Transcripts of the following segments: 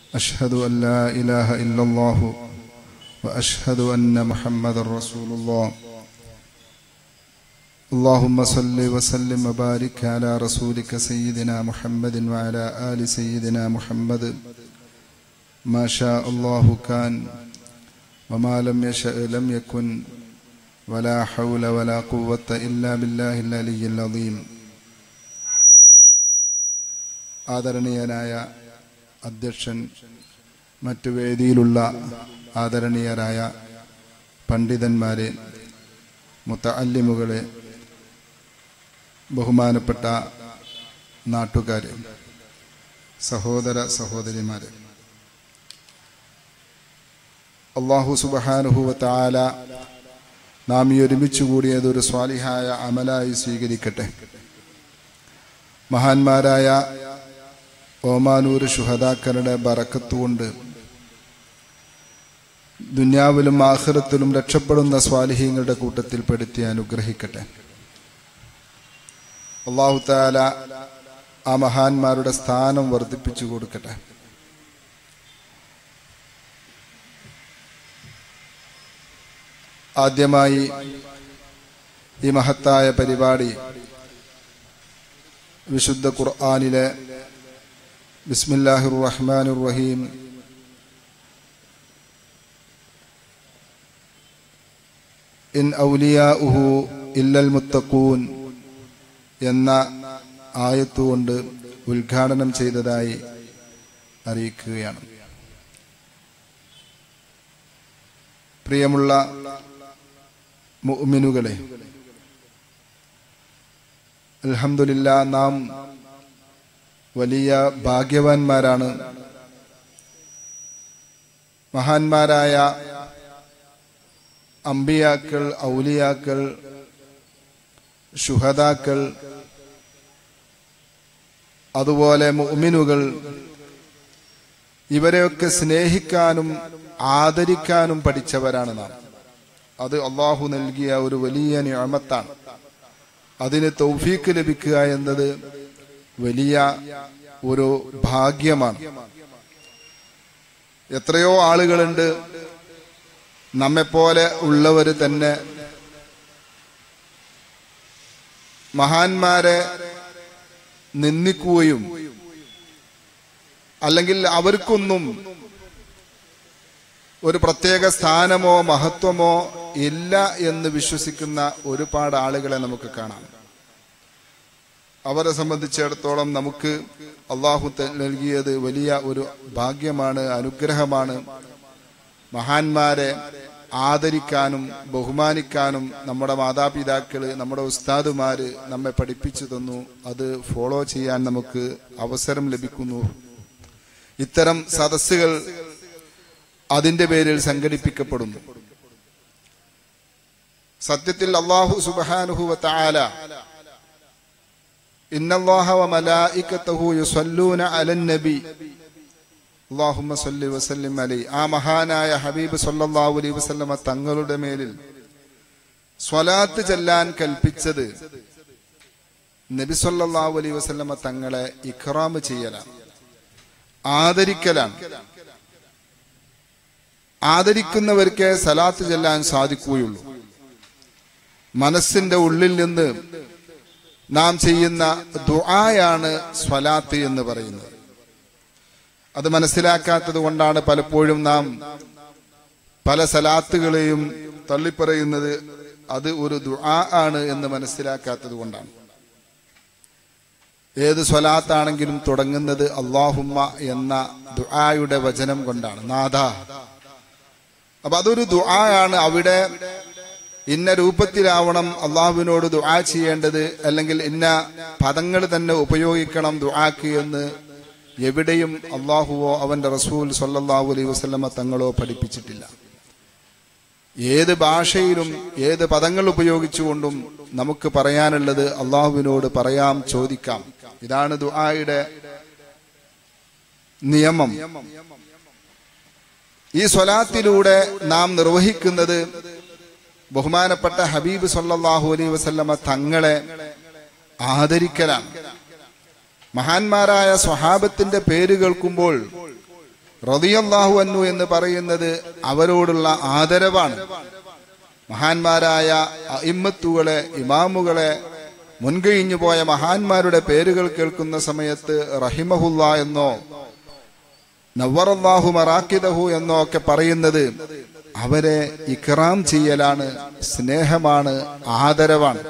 أشهد أن لا إله إلا الله وأشهد أن محمد رسول الله اللهم صل وسلم وبارك على رسولك سيدنا محمد وعلى آل سيدنا محمد ما شاء الله كان وما لم يشأ لم يكن ولا حول ولا قوة إلا بالله العلي العظيم ആദരണീയനായ അധ്യക്ഷൻ മറ്റു വേദിയിലുള്ള ആദരണീയരായ പണ്ഡിതന്മാരെ മുത്തല്ലിമുകളെ ബഹുമാനപ്പെട്ട നാട്ടുകാരെ സഹോദര സഹോദരിമാരെ അള്ളാഹു സുബഹാനുഹുവത്താല നാം ഈ ഒരുമിച്ച് കൂടിയത് ഒരു സ്വാലിഹായ അമലായി സ്വീകരിക്കട്ടെ മഹാന്മാരായ ഓമാനൂർ ശുഹദാക്കളുടെ ബറക്കത്തുകൊണ്ട് ദുന്യാവിലും ആഹ്റത്തിലും രക്ഷപ്പെടുന്ന സ്വാലിഹീങ്ങളുടെ കൂട്ടത്തിൽ പെടുത്തി അനുഗ്രഹിക്കട്ടെ അള്ളാഹു താല ആ മഹാന്മാരുടെ സ്ഥാനം വർദ്ധിപ്പിച്ചു കൊടുക്കട്ടെ ആദ്യമായി ഈ മഹത്തായ പരിപാടി വിശുദ്ധ ഖുർആാനിലെ ബിസ്മില്ലാഹിർ റഹ്മാനിർ റഹീം ഇൻ ഔലിയാഉഹു ഇല്ലൽ മുത്തഖൂൻ എന്ന ആയത്തുകൊണ്ട് ഉദ്ഘാടനം ചെയ്തതായി അറിയിക്കുകയാണ് പ്രിയമുള്ള മുഅ്മിനുകളെ അൽഹംദുലില്ല നാം വലിയ ഭാഗ്യവാന്മാരാണ് മഹാന്മാരായ അമ്പിയാക്കൾ ഔലിയാക്കൾ ശുഹദാക്കൾ അതുപോലെ മുഅ്മിനുകൾ ഇവരെയൊക്കെ സ്നേഹിക്കാനും ആദരിക്കാനും പഠിച്ചവരാണ് നാം അത് അള്ളാഹു നൽകിയ ഒരു വലിയ നിയമത്താണ് അതിന് തൗഫീക്ക് ലഭിക്കുക എന്നത് വലിയ ഒരു ഭാഗ്യമാണ് എത്രയോ ആളുകളുണ്ട് നമ്മെപ്പോലെ ഉള്ളവർ തന്നെ മഹാന്മാരെ നിന്ദിക്കുകയും അല്ലെങ്കിൽ അവർക്കൊന്നും ഒരു പ്രത്യേക സ്ഥാനമോ മഹത്വമോ ഇല്ല എന്ന് വിശ്വസിക്കുന്ന ഒരുപാട് ആളുകളെ നമുക്ക് കാണാം അവരെ സംബന്ധിച്ചിടത്തോളം നമുക്ക് അള്ളാഹു നൽകിയത് വലിയ ഒരു ഭാഗ്യമാണ് അനുഗ്രഹമാണ് മഹാന്മാരെ ആദരിക്കാനും ബഹുമാനിക്കാനും നമ്മുടെ മാതാപിതാക്കള് നമ്മുടെ ഉസ്താദുമാര് നമ്മെ പഠിപ്പിച്ചു തന്നു അത് ഫോളോ ചെയ്യാൻ നമുക്ക് അവസരം ലഭിക്കുന്നു ഇത്തരം സദസ്സുകൾ അതിന്റെ പേരിൽ സംഘടിപ്പിക്കപ്പെടുന്നു സത്യത്തിൽ അള്ളാഹു സുബാനുഹുവ താല ഇന്നല്ലാഹ വമലായികതഹു യുസല്ലൂന അലൻ നബി അല്ലാഹുമ്മ സല്ലി വസല്ലിം അലൈ ആ മഹാനായ ഹബീബ് സല്ലല്ലാഹു അലൈഹി വസല്ലമ തങ്ങളുടെ മേലിൽ സ്വലാത്ത് ചെല്ലാൻ കൽപ്പിച്ചത് നബി സല്ലല്ലാഹു അലൈഹി വസല്ലമ തങ്ങളെ ഇഖ്റാം ചെയ്യലാണ് ആദരിക്കലാണ് ആദരിക്കുന്നവർക്ക് സലാത്ത് ചെല്ലാൻ സാധിക്കുകയുള്ളൂ മനസ്സിന്റെ ഉള്ളിൽ നിന്ന് നാം ചെയ്യുന്ന ദുആയാണ് സ്വലാത്ത് എന്ന് പറയുന്നത് അത് മനസ്സിലാക്കാത്തത് കൊണ്ടാണ് പലപ്പോഴും നാം പല സലാത്തുകളെയും തള്ളിപ്പറയുന്നത് അത് ഒരു ദുആ ആണ് എന്ന് മനസ്സിലാക്കാത്തത് കൊണ്ടാണ് ഏത് സ്വലാത്താണെങ്കിലും തുടങ്ങുന്നത് അള്ളാഹുമ്മ എന്ന ദുആയുടെ വചനം കൊണ്ടാണ് നാഥ അപ്പൊ അതൊരു ദുആയാണ് അവിടെ ഇന്ന രൂപത്തിലാവണം അള്ളാഹുവിനോട് ദുആ ചെയ്യേണ്ടത് അല്ലെങ്കിൽ ഇന്ന പദങ്ങൾ തന്നെ ഉപയോഗിക്കണം ദുആക്ക് എന്ന് എവിടെയും അള്ളാഹുവോ അവന്റെ റസൂൽ സല്ലല്ലാഹു അലൈഹി വസല്ലമ തങ്ങളോ പഠിപ്പിച്ചിട്ടില്ല ഏത് ഭാഷയിലും ഏത് പദങ്ങൾ ഉപയോഗിച്ചുകൊണ്ടും നമുക്ക് പറയാനുള്ളത് അള്ളാഹുവിനോട് പറയാം ചോദിക്കാം ഇതാണ് ദുആയുടെ നിയമം ഈ സ്വലാത്തിലൂടെ നാം നിർവഹിക്കുന്നത് ബഹുമാനപ്പെട്ട ഹബീബ് സല്ലല്ലാഹു അലൈഹി വസല്ലമ തങ്ങളെ ആദരിക്കലാണ് മഹാന്മാരായ സ്വഹാബത്തിന്റെ പേര് കേൾക്കുമ്പോൾ റതിയല്ലാഹു അന്നു എന്ന് പറയുന്നത് അവരോടുള്ള ആദരവാണ് മഹാന്മാരായ ഇമ്മത്തുകളെ ഇമാമുകളെ മുൻകഴിഞ്ഞു പോയ മഹാന്മാരുടെ പേരുകൾ കേൾക്കുന്ന സമയത്ത് റഹിമഹുല്ല എന്നോ നവറല്ലാഹു മറാക്കിദഹു എന്നോ ഒക്കെ പറയുന്നത് അവരെ ഇക്റാം ചെയ്യലാണ് സ്നേഹമാണ് ആദരവാണ്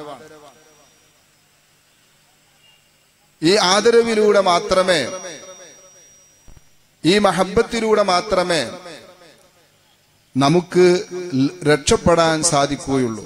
ഈ ആദരവിലൂടെ മാത്രമേ ഈ മഹബത്തിലൂടെ മാത്രമേ നമുക്ക് രക്ഷപ്പെടാൻ സാധിക്കുകയുള്ളൂ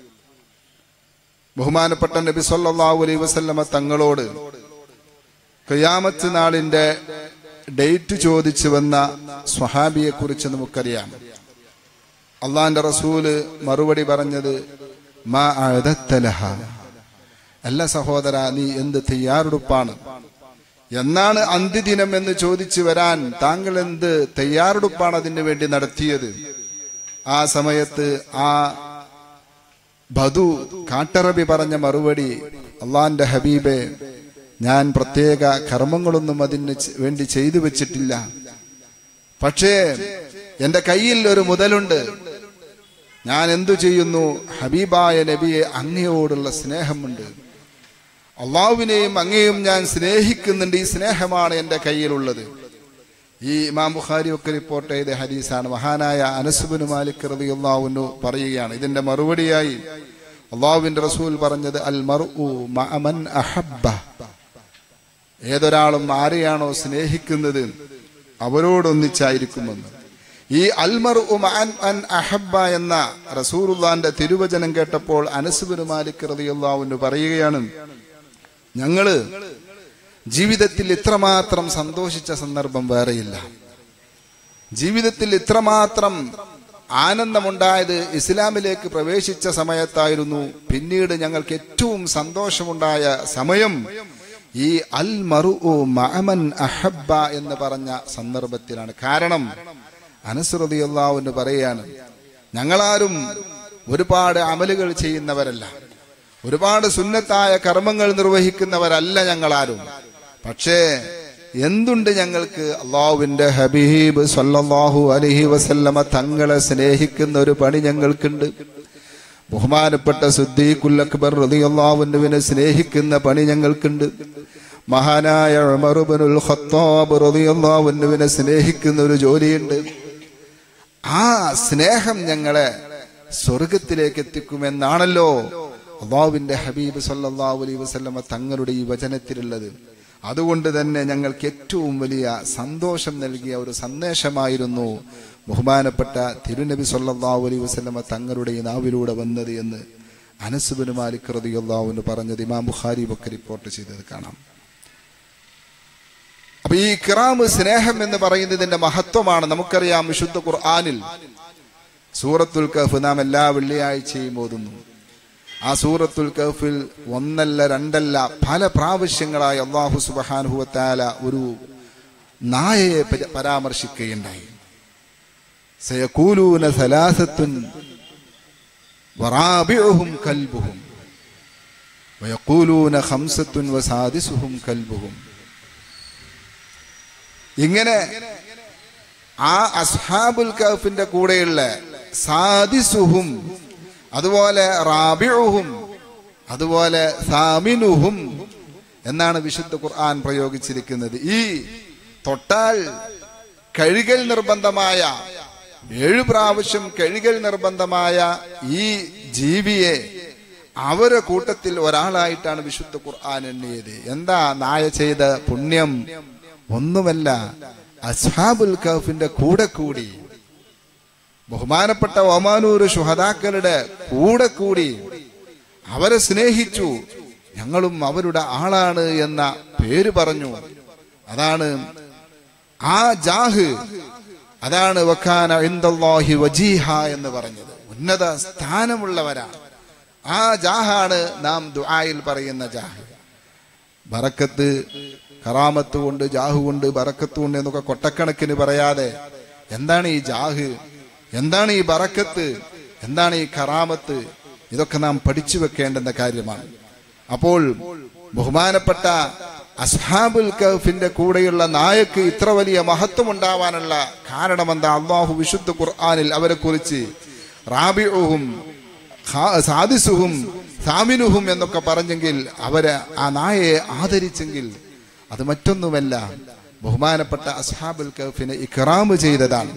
ബഹുമാനപ്പെട്ട നബി സല്ലല്ലാഹു അലൈഹി വസല്ലമ തങ്ങളോട് ഖിയാമത്ത് നാളിന്റെ ഡേറ്റ് ചോദിച്ചു വന്ന സ്വഹാബിയെ കുറിച്ച് നമുക്കറിയാം അള്ളാന്റെ റസൂല് മറുപടി പറഞ്ഞത് മാ അഴതത്തലഹ അല്ല സഹോദര നീ എന്ത് തയ്യാറെടുപ്പാണ് എന്നാണ് അന്ത്യദിനം എന്ന് ചോദിച്ചു വരാൻ താങ്കൾ എന്ത് തയ്യാറെടുപ്പാണ് അതിനു വേണ്ടി നടത്തിയത് ആ സമയത്ത് ആ ബധു കാട്ടറബി പറഞ്ഞ മറുപടി അള്ളാന്റെ ഹബീബെ ഞാൻ പ്രത്യേക കർമ്മങ്ങളൊന്നും അതിന് വേണ്ടി ചെയ്തു വെച്ചിട്ടില്ല പക്ഷേ എന്റെ കയ്യിൽ ഒരു മുതലുണ്ട് ഞാൻ എന്തു ചെയ്യുന്നു ഹബീബായ നബിയെ അങ്ങയോടുള്ള സ്നേഹമുണ്ട് അള്ളാഹുവിനെയും അങ്ങയും ഞാൻ സ്നേഹിക്കുന്നുണ്ട് ഈ സ്നേഹമാണ് എന്റെ കയ്യിലുള്ളത് ഈ ഇമാം ബുഖാരി ഒക്കെ റിപ്പോർട്ട് ചെയ്ത ഹദീസാണ് മഹാനായ അനസുബിന് മാലിക് റളിയല്ലാഹുവിനു പറയുകയാണ് ഇതിന്റെ മറുപടിയായി അള്ളാഹുവിന്റെ റസൂൽ പറഞ്ഞത് അൽ മർഉ മഅമൻ അഹബ്ബ ഏതൊരാളും ആരെയാണോ സ്നേഹിക്കുന്നത് അവരോടൊന്നിച്ചായിരിക്കുമെന്ന് ഈ അൽമർ അൻ അഹബ്ബ എന്ന റസൂറുല്ലാന്റെ തിരുവചനം കേട്ടപ്പോൾ അനസുബിന് മാലിക് റളിയല്ലാഹുവിന് പറയുകയാണ് ഞങ്ങള് ജീവിതത്തിൽ ഇത്രമാത്രം സന്തോഷിച്ച സന്ദർഭം വേറെയില്ല ജീവിതത്തിൽ ഇത്രമാത്രം ആനന്ദമുണ്ടായത് ഇസ്ലാമിലേക്ക് പ്രവേശിച്ച സമയത്തായിരുന്നു പിന്നീട് ഞങ്ങൾക്ക് ഏറ്റവും സന്തോഷമുണ്ടായ സമയം ഈ അൽ മറു മഅമൻ അഹബ്ബ എന്ന് പറഞ്ഞ സന്ദർഭത്തിലാണ് കാരണം അനുസൃതിയുള്ളാവെന്ന് പറയാണ് ഞങ്ങളാരും ഒരുപാട് അമലുകൾ ചെയ്യുന്നവരല്ല ഒരുപാട് സുന്നത്തായ കർമ്മങ്ങൾ നിർവഹിക്കുന്നവരല്ല ഞങ്ങളാരും പക്ഷേ എന്തുണ്ട് ഞങ്ങൾക്ക് അള്ളാഹുവിന്റെ ഹബീബ് സല്ലല്ലാഹു അലൈഹി വസല്ലമ തങ്ങളെ സ്നേഹിക്കുന്ന ഒരു പണി ഞങ്ങൾക്കുണ്ട് ബഹുമാനപ്പെട്ട സുദ്ദീഖുൽ അക്ബർ റളിയല്ലാഹുവിനെ സ്നേഹിക്കുന്ന പണി ഞങ്ങൾക്കുണ്ട് മഹാനായ ഉമറുബനുൽ ഖത്താബ് റളിയല്ലാഹുവിനെ സ്നേഹിക്കുന്ന ഒരു ജോലിയുണ്ട് ആ സ്നേഹം ഞങ്ങളെ സ്വർഗത്തിലേക്ക് എത്തിക്കുമെന്നാണല്ലോ അള്ളാഹുവിന്റെ ഹബീബ് സല്ലല്ലാഹു അലൈഹി വസല്ലമ തങ്ങളുടെ ഈ വചനത്തിലുള്ളത് അതുകൊണ്ട് തന്നെ ഞങ്ങൾക്ക് ഏറ്റവും വലിയ സന്തോഷം നൽകിയ ഒരു സന്ദേശമായിരുന്നു ബഹുമാനപ്പെട്ട തിരുനബി സല്ലല്ലാഹു അലൈഹി വസല്ലമ തങ്ങളുടെ ഈ നാവിലൂടെ വന്നത് എന്ന് അനസുബിന് മാലിക് റളിയല്ലാഹുവിന് പറഞ്ഞത് ഇമാം ബുഖാരി ഒക്കെ റിപ്പോർട്ട് ചെയ്തത് കാണാം അപ്പൊ ഈ കിറാമ് സ്നേഹം എന്ന് പറയുന്നതിന്റെ മഹത്വമാണ് നമുക്കറിയാം വിശുദ്ധ ഖുർആാനിൽ സൂറത്തുൽ കഹഫ് നാം എല്ലാ വെള്ളിയാഴ്ചയും ഓതുന്നു ആ സൂറത്തുൽ കഹഫിൽ ഒന്നല്ല രണ്ടല്ല പല പ്രാവശ്യങ്ങളായി അള്ളാഹു സുബഹാനുഹുവത്താല ഒരു നായയെ പരാമർശിക്കുകയുണ്ടായി സയക്കൂലൂന സലാസത്തുൻ വറാബിഉഹും കൽബുഹും വയക്കൂലൂന ഖംസത്തുൻ വസാദിസുഹും കൽബുഹും ഇങ്ങനെ ആ അസ്ഹാബുൽ കഹഫിന്റെ കൂടെയുള്ള സാദിസുഹും അതുപോലെ റാബിഉഹും അതുപോലെ സാമിനുഹും എന്നാണ് വിശുദ്ധ ഖുർആൻ പ്രയോഗിച്ചിരിക്കുന്നത് ഈ തൊട്ടാൽ കഴുകൽ നിർബന്ധമായ ഏഴു പ്രാവശ്യം കഴുകൽ നിർബന്ധമായ ഈ ജീവിയെ അവരെ കൂട്ടത്തിൽ ഒരാളായിട്ടാണ് വിശുദ്ധ ഖുർആൻ എണ്ണിയത് എന്താ നായ ചെയ്ത പുണ്യം ഒന്നുമല്ല അസ്ഹാബുൽ കഹഫിന്റെ കൂടെ കൂടി ബഹുമാനപ്പെട്ട ഒമാനൂർ ശുഹതാക്കളുടെ കൂടെ കൂടി അവരെ സ്നേഹിച്ചു ഞങ്ങളും അവരുടെ ആളാണ് എന്ന പേര് പറഞ്ഞു അതാണ് ആ ജാഹ് അതാണ് വക്കാന ഇന്ദല്ലാഹി വജീഹ എന്ന് പറഞ്ഞത് ഉന്നത സ്ഥാനമുള്ളവരാണ് ആ ജാഹാണ് നാം ദുആയിൽ പറയുന്ന ജാഹ് ബറക്കത്ത് കറാമത്ത് കൊണ്ട് ജാഹു കൊണ്ട് ബറക്കത്ത് കൊണ്ട് എന്നൊക്കെ കൊട്ടക്കണക്കിന് പറയാതെ എന്താണ് ഈ ജാഹ് എന്താണ് ഈ ബറക്കത്ത് എന്താണ് ഈ കറാമത്ത് ഇതൊക്കെ നാം പഠിച്ചു വെക്കേണ്ടുന്ന കാര്യമാണ് അപ്പോൾ ബഹുമാനപ്പെട്ട അസ്ഹാബുൽ കഹഫിന്റെ കൂടെയുള്ള നായക്ക് ഇത്ര വലിയ മഹത്വം ഉണ്ടാവാനുള്ള കാരണമെന്താ അള്ളാഹു വിശുദ്ധ ഖുർആാനിൽ അവരെ കുറിച്ച് റാബിഉഹും ഖാ- സാദിസുഹും സാമിനുഹും എന്നൊക്കെ പറഞ്ഞെങ്കിൽ അവര് ആ നായയെ ആദരിച്ചെങ്കിൽ അത് മറ്റൊന്നുമല്ല ബഹുമാനപ്പെട്ട അസ്ഹാബുൽ കഹഫിനെ ഇക്റാമ് ചെയ്തതാണ്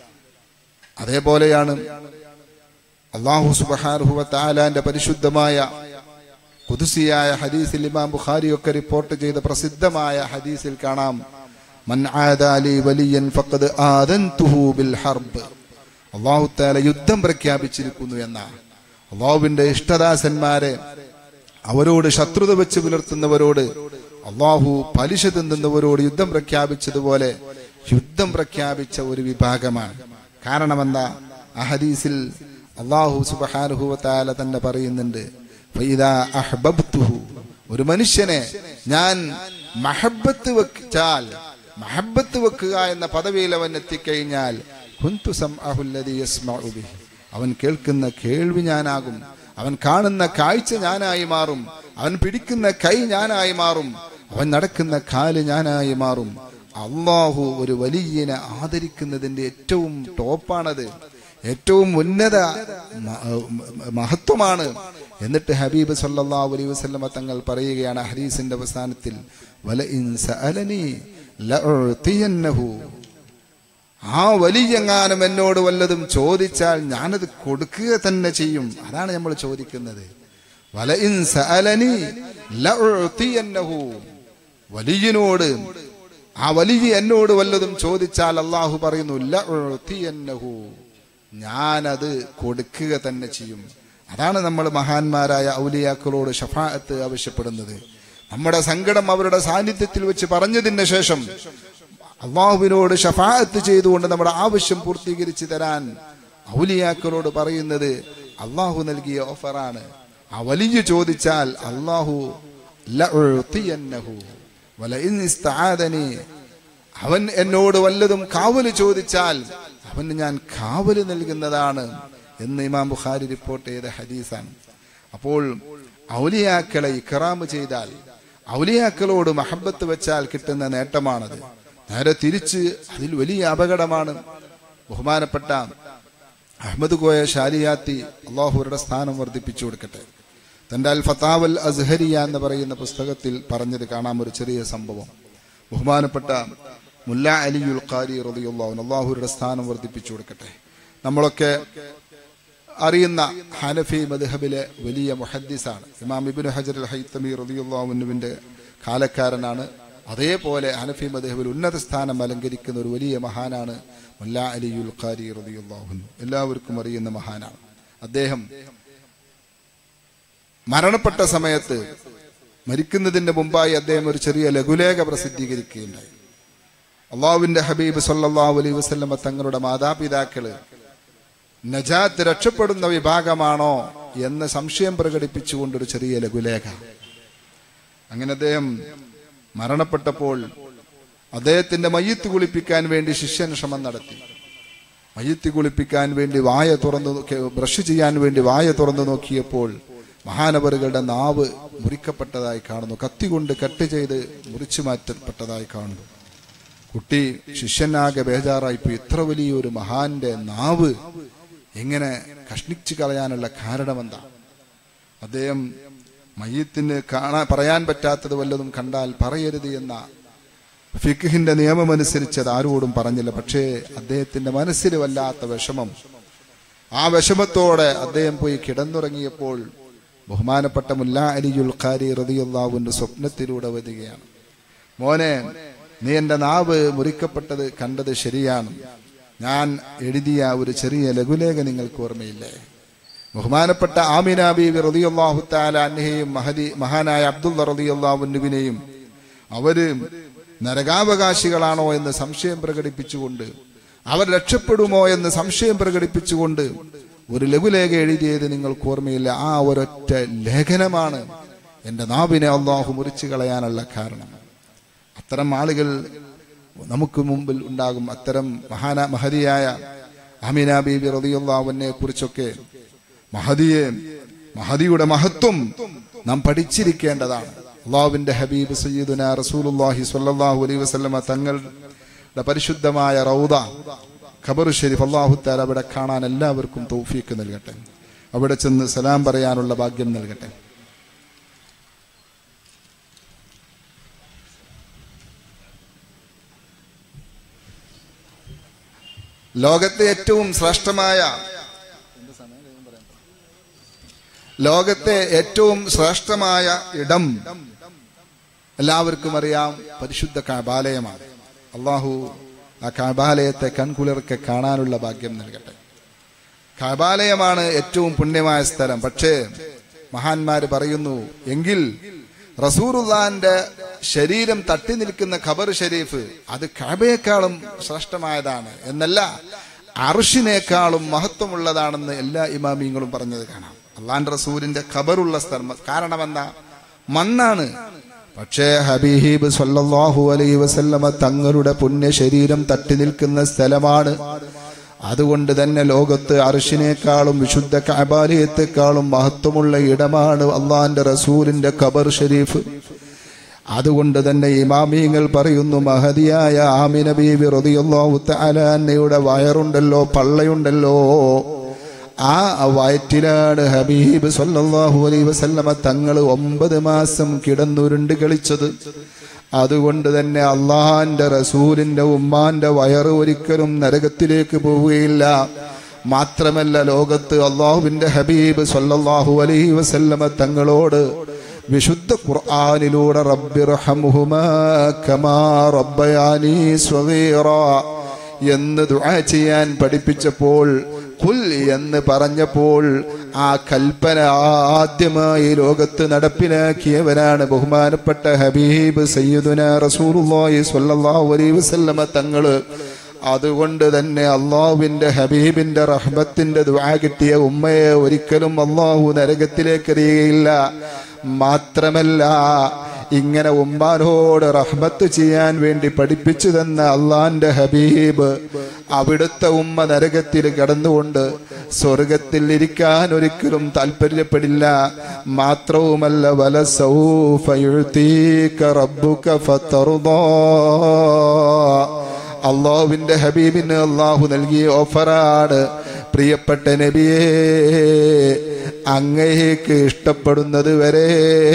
അതേപോലെയാണ് അള്ളാഹു സുബഹാർഹുവ താലാന്റെ പരിശുദ്ധമായ കുതുസിയായ ഹദീസിൽ ഇമാം ബുഖാരി ഒക്കെ റിപ്പോർട്ട് ചെയ്ത പ്രസിദ്ധമായ ഹദീസിൽ കാണാം മൻ ആദാലി വലിയൻ ഫഖദ് ആദൻതുഹു ബിൽ ഹർബ് അള്ളാഹു താല യുദ്ധം പ്രഖ്യാപിച്ചിരിക്കുന്നു എന്ന അള്ളാഹുവിന്റെ ഇഷ്ടദാസന്മാരെ അവരോട് ശത്രുത വെച്ച് പുലർത്തുന്നവരോട് അള്ളാഹു പലിശ തിന്നുന്നവരോട് യുദ്ധം പ്രഖ്യാപിച്ചതുപോലെ യുദ്ധം പ്രഖ്യാപിച്ച ഒരു വിഭാഗമാണ് കാരണമെന്താ ആ ഹദീസിൽ അള്ളാഹു സുബഹാനുഭവത്താല തന്നെ പറയുന്നുണ്ട് ഫൈദാ അഹ്ബബ്തുഹു. ഒരു മനുഷ്യനെ ഞാൻ മഹബത്ത് വെച്ചാൽ മഹബത്ത് വെക്കുക എന്ന പദവിയിൽ അവൻ എത്തിക്കഴിഞ്ഞാൽ കുന്തു സംഅഹു അല്ലദീ യസ്മഉ ബിഹി. അവൻ കേൾക്കുന്ന കേൾവി ഞാനാകും അവൻ കാണുന്ന കാഴ്ച ഞാനായി മാറും അവൻ പിടിക്കുന്ന കൈ ഞാനായി മാറും അവൻ നടക്കുന്ന കാല് ഞാനായി മാറും അള്ളാഹു ഒരു വലിയനെ ആദരിക്കുന്നതിന്റെ ഏറ്റവും ടോപ്പാണത് ഏറ്റവും ഉന്നത മ- മഹത്വമാണ് എന്നിട്ട് ഹബീബ് സല്ലല്ലാഹു അലൈഹി വസല്ലമ തങ്ങൾ പറയുകയാണ് ഹദീസിന്റെ അവസാനത്തിൽ വല ഇൻ സഅലനി ലഉതിയന്നഹു ആ വലിയങ്ങാനും എന്നോട് വല്ലതും ചോദിച്ചാൽ ഞാനത് കൊടുക്കുക തന്നെ ചെയ്യും അതാണ് നമ്മൾ ചോദിക്കുന്നത് വല ഇൻ സഅലനി ലഉതിയന്നഹു വലിയനോട് ആ വലിയ എന്നോട് വല്ലതും ചോദിച്ചാൽ അള്ളാഹു പറയുന്നു ലഉതിയന്നഹു ഞാനത് കൊടുക്കുക തന്നെ ചെയ്യും അതാണ് നമ്മൾ മഹാന്മാരായ ഔലിയാക്കളോട് ഷഫാഅത്ത് ആവശ്യപ്പെടുന്നത് നമ്മുടെ സങ്കടം അവരുടെ സാന്നിധ്യത്തിൽ വെച്ച് പറഞ്ഞതിന് ശേഷം അള്ളാഹുവിനോട് ഷഫാഅത്ത് ചെയ്തുകൊണ്ട് നമ്മുടെ ആവശ്യം പൂർത്തീകരിച്ചു തരാൻ ഔലിയാക്കളോട് പറയുന്നത് അള്ളാഹു നൽകിയ ഓഫറാണ് ആ വലിയ ചോദിച്ചാൽ അള്ളാഹു ലഉതിയന്നഹു വലഇൻ ഇസ്തആദനി അവൻ എന്നോട് വല്ലതും കാവല് ചോദിച്ചാൽ അവന് ഞാൻ കാവല് നൽകുന്നതാണ് എന്ന് ഇമാം ബുഖാരി റിപ്പോർട്ട് ചെയ്ത ഹദീസാണ് അപ്പോൾ ഔലിയാക്കളെ ഇക്റാമ് ചെയ്താൽ ഔലിയാക്കളോട് മഹബത്ത് വെച്ചാൽ കിട്ടുന്ന നേട്ടമാണത് നേരെ തിരിച്ച് അതിൽ വലിയ അപകടമാണ് ബഹുമാനപ്പെട്ട അഹമ്മദ് കോയ ഷാലിയാത്തി അള്ളാഹുരുടെ സ്ഥാനം വർദ്ധിപ്പിച്ചു കൊടുക്കട്ടെ തന്റെ അൽ ഫത്താവൽ അസ്ഹരിയ എന്ന് പറയുന്ന പുസ്തകത്തിൽ പറഞ്ഞത് കാണാം ഒരു ചെറിയ സംഭവം ബഹുമാനപ്പെട്ട മുല്ല അലിയുൽ ഖാരി റളിയല്ലാഹു അൻഹു അള്ളാഹുരുടെ സ്ഥാനം വർദ്ധിപ്പിച്ചു കൊടുക്കട്ടെ നമ്മളൊക്കെ അറിയുന്ന ഹനഫി മദ്ഹബിലെ വലിയ മുഹദ്ദിസാണ് ഇമാം ഇബ്നു ഹജർ അൽ ഹൈത്തമി റളിയല്ലാഹുവിന്റെ കാലക്കാരനാണ് അതേപോലെ ഹനഫി മദ്ഹബിൽ ഉന്നത സ്ഥാനം അലങ്കരിക്കുന്ന ഒരു വലിയ മഹാനാണ് മുല്ല അലിയുൽ ഖാരി റളിയല്ലാഹു അൻഹു എല്ലാവർക്കും അറിയുന്ന മഹാനാണ് അദ്ദേഹം മരണപ്പെട്ട സമയത്ത് മരിക്കുന്നതിന്റെ മുമ്പായി അദ്ദേഹം ഒരു ചെറിയ ലഘുലേഖ പ്രസിദ്ധീകരിക്കുകയുണ്ടായി അള്ളാഹുവിന്റെ ഹബീബ് സല്ലല്ലാഹു അലൈഹി വസല്ലമ തങ്ങളുടെ മാതാപിതാക്കള് നജാത്ത് രക്ഷപ്പെടുന്ന വിഭാഗമാണോ എന്ന് സംശയം പ്രകടിപ്പിച്ചുകൊണ്ടൊരു ചെറിയ ലഘുലേഖ അങ്ങനെ അദ്ദേഹം മരണപ്പെട്ടപ്പോൾ അദ്ദേഹത്തിന്റെ മയ്യത്ത് കുളിപ്പിക്കാൻ വേണ്ടി ശിഷ്യൻ ശ്രമം നടത്തി മയ്യത്ത് കുളിപ്പിക്കാൻ വേണ്ടി വായ തുറന്നു നോക്കി- ബ്രഷ് ചെയ്യാൻ വേണ്ടി വായ തുറന്നു നോക്കിയപ്പോൾ മഹാനവറുകളുടെ നാവ് മുറിക്കപ്പെട്ടതായി കാണുന്നു കത്തി കൊണ്ട് കട്ട് ചെയ്ത് മുറിച്ചു മാറ്റപ്പെട്ടതായി കാണുന്നു കുട്ടി ശിഷ്യനാകെ ബേജാറായിപ്പോയി ഇത്ര വലിയൊരു മഹാന്റെ നാവ് എങ്ങനെ കഷ്ണിച്ചു കളയാനുള്ള കാരണമെന്താ അദ്ദേഹം മയ്യത്തിന് കാണാൻ പറയാൻ പറ്റാത്തത് വല്ലതും കണ്ടാൽ പറയരുത് എന്ന ഫിഖിന്റെ നിയമമനുസരിച്ച് അത് ആരോടും പറഞ്ഞില്ല പക്ഷേ അദ്ദേഹത്തിന്റെ മനസ്സിൽ വല്ലാത്ത വിഷമം ആ വിഷമത്തോടെ അദ്ദേഹം പോയി കിടന്നുറങ്ങിയപ്പോൾ ബഹുമാനപ്പെട്ട മുല്ല അലിയുൽ ഖാരി റതിയുള്ളാവിന്റെ സ്വപ്നത്തിലൂടെ വരികയാണ് മോനെ നീ എന്റെ നാവ് മുറിക്കപ്പെട്ടത് കണ്ടത് ശരിയാണ് ഞാൻ എഴുതിയ ഒരു ചെറിയ ലഘുലേഖ നിങ്ങൾക്ക് ഓർമ്മയില്ലേ ബഹുമാനപ്പെട്ട ആമിന ബീവി റളിയല്ലാഹു തആല അൻഹയും മഹദി മഹാനായ അബ്ദുള്ള റളിയല്ലാഹുവിനെയും അവര് നരകാവകാശികളാണോ എന്ന് സംശയം പ്രകടിപ്പിച്ചുകൊണ്ട് അവർ രക്ഷപ്പെടുമോ എന്ന് സംശയം പ്രകടിപ്പിച്ചുകൊണ്ട് ഒരു ലഘുലേഖ എഴുതിയത് നിങ്ങൾക്ക് ഓർമ്മയില്ല ആ ഒരൊറ്റ ലേഖനമാണ് എന്റെ നാവിനെ അള്ളാഹു മുറിച്ചു കളയാനുള്ള കാരണം അത്തരം ആളുകൾ നമുക്ക് മുമ്പിൽ ഉണ്ടാകും അത്തരം മഹാന മഹതിയായ അമീന ബീബി റതിയുള്ളാവിനെ കുറിച്ചൊക്കെ മഹദിയെ മഹദിയുടെ മഹത്വം നാം പഠിച്ചിരിക്കേണ്ടതാണ് അള്ളാഹുവിന്റെ ഹബീബ് സയ്യിദുന റസൂലുള്ളാഹി സ്വല്ലല്ലാഹു അലൈഹി വസല്ലമ തങ്ങളുടെ പരിശുദ്ധമായ റൗദ ഖബർ ഷെരീഫ് അള്ളാഹു താല അവിടെ കാണാൻ എല്ലാവർക്കും തൗഫീക്ക് നൽകട്ടെ അവിടെ ചെന്ന് സലാം പറയാനുള്ള ഭാഗ്യം നൽകട്ടെ ലോകത്തെ ഏറ്റവും ശ്രേഷ്ഠമായ ലോകത്തെ ഏറ്റവും ശ്രേഷ്ഠമായ ഇടം എല്ലാവർക്കും അറിയാം പരിശുദ്ധ കാബാലയമാണ് അള്ളാഹു ആ കാബാലയത്തെ കൺകുളിർക്കെ കാണാനുള്ള ഭാഗ്യം നൽകട്ടെ കാബാലയമാണ് ഏറ്റവും പുണ്യമായ സ്ഥലം പക്ഷേ മഹാന്മാര് പറയുന്നു എങ്കിൽ റസൂറുല്ലാന്റെ ശരീരം തട്ടി നിൽക്കുന്ന ഖബർ ഷരീഫ് അത് കാബയേക്കാളും ശ്രേഷ്ഠമായതാണ് എന്നല്ല അർഷിനേക്കാളും മഹത്വമുള്ളതാണെന്ന് എല്ലാ ഇമാമിയങ്ങളും പറഞ്ഞത് കാണാം അള്ളാന്റെ റസൂലിന്റെ ഖബറുള്ള സ്ഥലം കാരണം എന്താ മണ്ണാണ് പക്ഷേ ഹബീബ് സല്ലല്ലാഹു അലൈഹി വസല്ലമ തങ്ങളുടെ പുണ്യ ശരീരം തട്ടി നിൽക്കുന്ന സ്ഥലമാണ് അതുകൊണ്ട് തന്നെ ലോകത്ത് അർഷിനേക്കാളും വിശുദ്ധ കബാലയത്തെക്കാളും മഹത്വമുള്ള ഇടമാണ് അള്ളാന്റെ റസൂലിന്റെ ഖബർ ഷരീഫ് അതുകൊണ്ട് തന്നെ ഇമാമിയങ്ങൾ പറയുന്നു മഹതിയായ ആമിന ബീബി റളിയല്ലാഹു തആല അന്നയുടെ വയറുണ്ടല്ലോ പള്ളയുണ്ടല്ലോ ആ വയറ്റിലാണ് ഹബീബ് സല്ലല്ലാഹു അലൈഹി വസല്ലമ തങ്ങൾ ഒമ്പത് മാസം കിടന്നുരുണ്ട് കളിച്ചത് അതുകൊണ്ട് തന്നെ അള്ളാഹാന്റെ റസൂലിന്റെ ഉമ്മാന്റെ വയറ് ഒരിക്കലും നരകത്തിലേക്ക് പോവുകയില്ല മാത്രമല്ല ലോകത്ത് അള്ളാഹുവിന്റെ ഹബീബ് സല്ലല്ലാഹു അലൈഹി വസല്ലമ തങ്ങളോട് വിശുദ്ധ ഖുർആനിലൂടെ റബ്ബിർഹംഹുമാ കമാ റബ്ബയാനി സ്വഗീറാ എന്ന് ദുആ ചെയ്യാൻ പഠിപ്പിച്ചപ്പോൾ കുൽ എന്ന് പറഞ്ഞപ്പോൾ ആ കൽപ്പന ആദ്യമായി ലോകത്ത് നടപ്പിലാക്കിയവരാണ് ബഹുമാനപ്പെട്ട ഹബീബ് സയ്യിദുന റസൂലുള്ളാഹി സ്വല്ലല്ലാഹു അലൈഹി വസല്ലമ തങ്ങള് അതുകൊണ്ട് തന്നെ അള്ളാഹുവിന്റെ ഹബീബിന്റെ റഹ്മത്തിന്റെ ദുആ കിട്ടിയ ഉമ്മയെ ഒരിക്കലും അള്ളാഹു നരകത്തിലേക്ക് എറിയുകയില്ല മാത്രമല്ല ഇങ്ങനെ ഉമ്മാനോട് റഹ്മത്ത് ചെയ്യാൻ വേണ്ടി പഠിപ്പിച്ചു തന്ന അള്ളാന്റെ ഹബീബ് അവിടുത്തെ ഉമ്മ നരകത്തിൽ കിടന്നുകൊണ്ട് സ്വർഗത്തിൽ ഇരിക്കാൻ ഒരിക്കലും താല്പര്യപ്പെടില്ല മാത്രവുമല്ല വല അള്ളാഹുവിന്റെ ഹബീബിന് അള്ളാഹു നൽകിയ ഓഫറാണ് പ്രിയപ്പെട്ട നബിയേ അങ്ങേക്ക് ഇഷ്ടപ്പെടുന്നത് വരെ